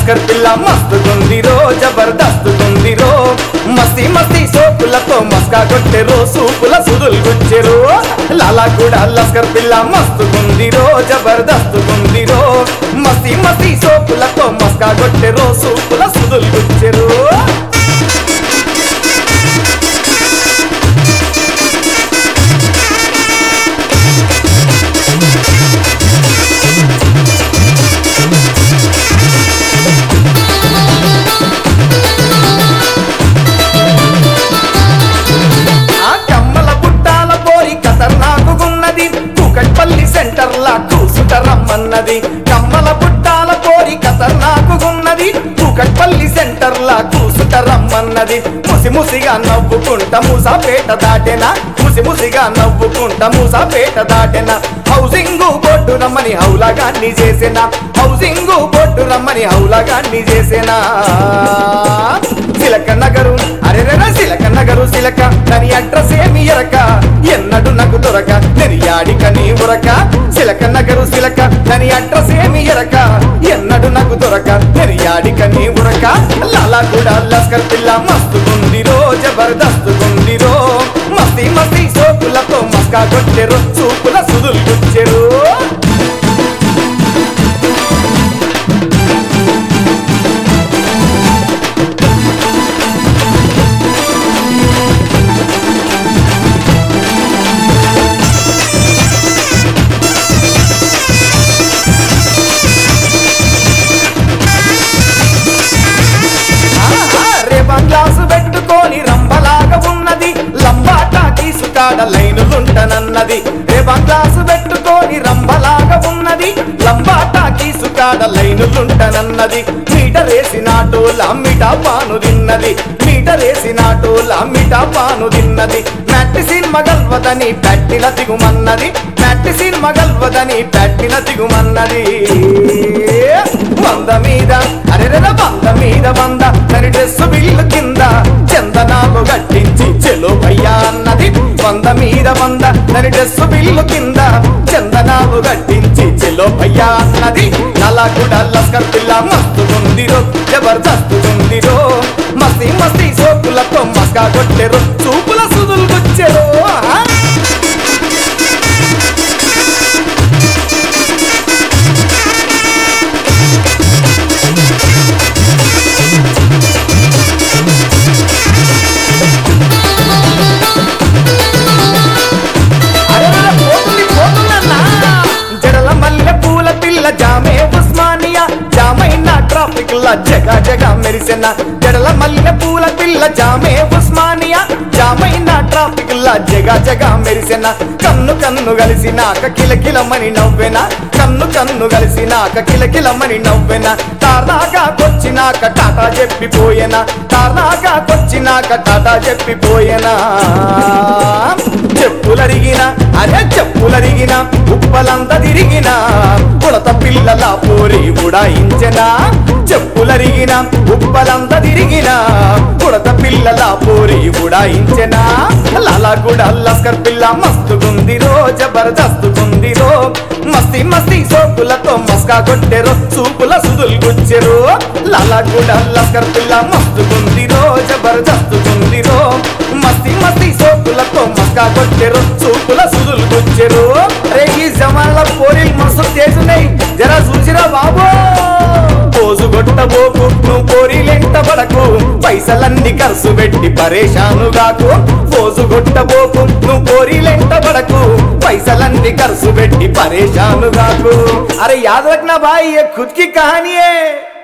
లస్కర్ పిల్ల మస్తుగుందిరో జబర్దస్తుగుందిరో మస్తి మస్తి సోపులతో మస్కా కొట్టెరో సూపుల సుదులు గుచ్చెరు లాలా కూడా లస్కర్ పిల్ల మస్తుగుందిరో జబర్దస్తుగుందిరో మస్తి మస్తి సోపులతో మస్కా కొట్టెరో సూపుల సుదులు గుచ్చెరు ఆ కమ్మల పుట్టాల పోరి ఖతర్నాకున్నది కూకట్పల్లి సెంటర్ లా కూసుట రమ్మన్నది కమ్మల పుట్టాల పోరి ఖతర్నాకున్నది కూకట్పల్లి సెంటర్ లా కూసుట రమ్మన్నది ముసి ముసిగా నవ్వుకుంట మూసాపేట దాటెనా ముసి ముసిగా నవ్వుకుంట మూసాపేట దాటెనా హౌసింగ్ బోర్డు రమ్మని హౌలాగాన్ని చేసిన హౌసింగ్ బోర్డు రమ్మని హౌలాగాన్ని చేసేనా సిలక నగరు అరెరెర సిలక నగరు సిలక దాని అడ్రస్ ఏమి ఎరక ఎన్నడు నాకు దొరక నెరియాడిక నీ ఉరక సిలక నగరు సిలక దాని అడ్రస్ ఏమి ఎరక ఎన్నడు నాకు దొరక నెరియాడిక నీ ఉరక లాలా కూడా లస్కర్ పిల్ల మస్తుగుందిరో జబర్దస్తుగుందిరో మస్తి మస్తి సోపులతో మస్కా కొట్టెరు చూపుల సుదులు గుచ్చెరు రేపా గ్లాసు పెట్టుకొని రంబలాగా ఉన్నది లంబాటా తీసుకాడ లైనులుంటనన్నది రేపా గ్లాసు పెట్టుకొని రంబలాగా ఉన్నది లంబాటా తీసుకాడ లైనులుంటనన్నది మీటర్ వేసినాటోల మిఠా పాను తిన్నది మీటర్ వేసినాటోల మిఠా పాను తిన్నది మట్టి సినిమా గల్వదని పెట్టిన దిగుమన్నది మట్టి సినిమా గల్వదని పెట్టిన దిగుమన్నది వంద మీద అరెరెర వంద మీద వంద తని డ్రెస్ బిల్లు కింద చందనాలు గట్టించి చెలో భయ్యా అన్నది వంద మీద వంద తని డ్రెస్ బిల్లు కింద చందనాలు గట్టించి చెలో భయ్యా అన్నది నలా కూడా లస్కర్ పిల్ల మస్తుగుందిరో జబర్దస్తుగుందిరో మస్తి మస్తి సోకులతో మస్కా కొట్టెరు చూపుల సుదులు గుచ్చెరు ఆ? అరెరెర పోతుంది పోతుందన్నా. జడల మల్లె పూల పిల్ల జామే ఉస్మానియా జామైన ట్రాఫిక్ లా జగ జగ మెరిసెన జడల మల్లె పూల పిల్ల జామే ఉస్మానియా జామైన ట్రాఫిక్ లా జగ జగ మెరిసెన కన్ను కన్ను కలిసినాక కిలకిలమని నవ్వెన కన్ను కన్ను కలిసినాక కిలకిలమని నవ్వెన తారాగా కొచ్చినాక టాటా చెప్పిపోయేనా తారాగా కొచ్చినాక టాటా చెప్పిపోయేనా చెప్పులరిగిన అరే చెప్పులరిగిన ఉప్పలంత తిరిగిన ఉడత పిల్లల పోరి ఉడాయించెనా చెప్పులరిగిన ఉప్పలంత తిరిగిన ఉడత పిల్లల పోరి ఉడాయించెనా లాలా కూడా లస్కర్ పిల్ల మస్తుగుందిరో జబర్దస్తుగుందిరో మస్తి మస్తి సోకులతో మస్కా కొట్టెరు చూపుల సుదులు గుచ్చెరు లాలా కూడా లస్కర్ పిల్ల మస్తుగుందిరో జబర్దస్తుగుందిరో మస్తి మస్తి సోకులతో మస్కా కొట్టెరు చూపుల సుదులు గుచ్చెరు రే ఈ జమాన్ల పోరీలు మస్తు చేసున్నాయి జరా చూసిరా బాబు పోజు కొట్టబోకు నువ్వు పోరీలెంట పడకు పైసలన్నీ ఖర్చు పెట్టి పరేషాను గాకు పోజు కొట్టబోకు నువ్వు పోరీలెంట పడకు పైసలన్నీ ఖర్చు పెట్టి పరేషాను గాకు అరే యాద్ రఖనా భాई ये खुद की कहानी है